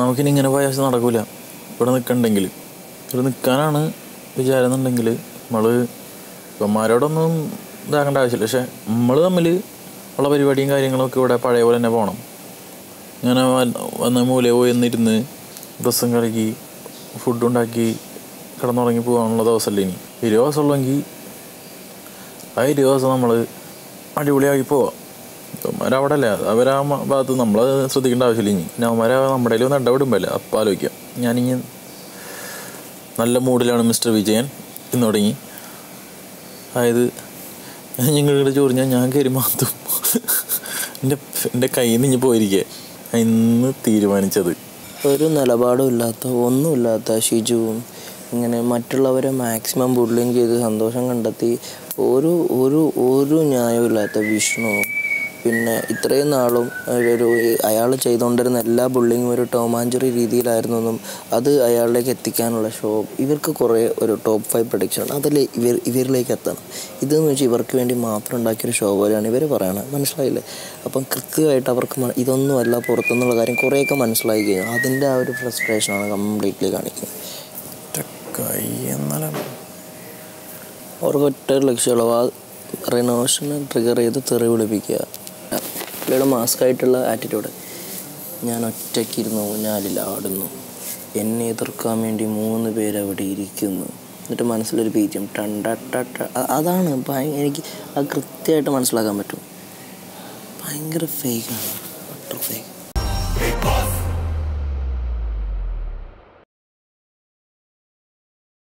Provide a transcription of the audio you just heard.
നമുക്കിനി ഇങ്ങനെ പോയാൽ നടക്കൂല ഇവിടെ നിൽക്കണ്ടെങ്കിൽ ഇവിടെ നിൽക്കാനാണ് വിചാരം എന്നുണ്ടെങ്കിൽ നമ്മൾ ഇവന്മാരോടൊന്നും ഇതാക്കേണ്ട ആവശ്യമില്ല പക്ഷെ നമ്മൾ തമ്മിൽ ഉള്ള പരിപാടിയും കാര്യങ്ങളൊക്കെ ഇവിടെ പഴയ പോലെ തന്നെ പോകണം ഇങ്ങനെ വ- വന്ന് മൂലയിൽ പോയി എന്നിരുന്ന് ഡ്രസ്സും കലക്കി ഫുഡ് ഉണ്ടാക്കി കിടന്നുറങ്ങി പോകാനുള്ള ദിവസമല്ലേ ഇനി ഇരുപത് ദിവസമുള്ളെങ്കിൽ ആ ഇരുപത് ദിവസം നമ്മൾ അടിപൊളിയാക്കി പോവാം അവന്മാരവിടെ അല്ലേ അവരാ മ- ഭാഗത്ത് നമ്മൾ ശ്രദ്ധിക്കേണ്ട ആവശ്യമില്ല ഇനി പിന്നെ അവന്മാരെ നമ്മുടെ ഒന്ന് ഇടപെടുമ്പോഴല്ലേ അപ്പം ആലോചിക്കാം ഞാനിനി നല്ല മൂഡിലാണ് മിസ്റ്റർ വിജയൻ ഇന്ന് തുടങ്ങി അതായത് ഞാൻ നിങ്ങളുടെ ചോറിഞ്ഞാൽ ഞാൻ കയറി മാത്തും എൻ്റെ എൻ്റെ കയ്യിൽ നിന്ന് ഇനി പോയിരിക്കേ ഇന്ന് തീരുമാനിച്ചത് ഒരു നിലപാടും ഇല്ലാത്ത ഒന്നുമില്ലാത്ത ഷിജുവും ഇങ്ങനെ മറ്റുള്ളവരെ മാക്സിമം ബുള്ളിങ് ചെയ്ത് സന്തോഷം കണ്ടെത്തി ഒരു ഒരു ഒരു ന്യായമില്ലാത്ത വിഷ്ണുവും പിന്നെ ഇത്രയും നാളും ഒരു അയാൾ ചെയ്തുകൊണ്ടിരുന്ന എല്ലാ ബുള്ളിങ്ങും ഒരു ടോമാഞ്ചറി രീതിയിലായിരുന്നു എന്നും അത് അയാളിലേക്ക് എത്തിക്കാനുള്ള ഷോ ഇവർക്ക് കുറേ ഒരു ടോപ്പ് ഫൈവ് പ്രൊഡിക്ഷൻ അതിൽ ഇവർ ഇവരിലേക്ക് എത്തണം ഇതെന്ന് വെച്ചാൽ ഇവർക്ക് വേണ്ടി മാത്രം ഉണ്ടാക്കിയൊരു ഷോ പോലെയാണ് ഇവർ പറയണത് മനസ്സിലായില്ലേ അപ്പം കൃത്യമായിട്ട് അവർക്ക് മ- ഇതൊന്നുമല്ല പുറത്തുനിന്നുള്ള കാര്യം കുറേയൊക്കെ മനസ്സിലായി കഴിഞ്ഞു അതിൻ്റെ ആ ഒരു ഫ്രസ്ട്രേഷനാണ് കംപ്ലീറ്റ്ലി കാണിക്കുന്നത് കൈ എന്നാലും അവർക്ക് ഒറ്റ ഒരു ലക്ഷ്യമുള്ളൂ ആ റിനോഷനെ ട്രിഗർ ചെയ്ത് തെറി വിളിപ്പിക്കുക പുള്ളിയുടെ മാസ്കായിട്ടുള്ള ആറ്റിറ്റ്യൂഡ് ഞാൻ ഒറ്റയ്ക്ക് ഇരുന്ന് ഊഞ്ഞാലിൽ ആടുന്നു എന്നെ എതിർക്കാൻ വേണ്ടി മൂന്ന് പേര് അവിടെ ഇരിക്കുന്നു എന്നിട്ട് മനസ്സിലൊരു ബീജം ടണ്ട ടട്ട അ- അതാണ് ഭയ- എനിക്ക് അത് കൃത്യമായിട്ട് മനസ്സിലാക്കാൻ പറ്റും ഭയങ്കര ഫേക്കാണ് ഫേക്ക്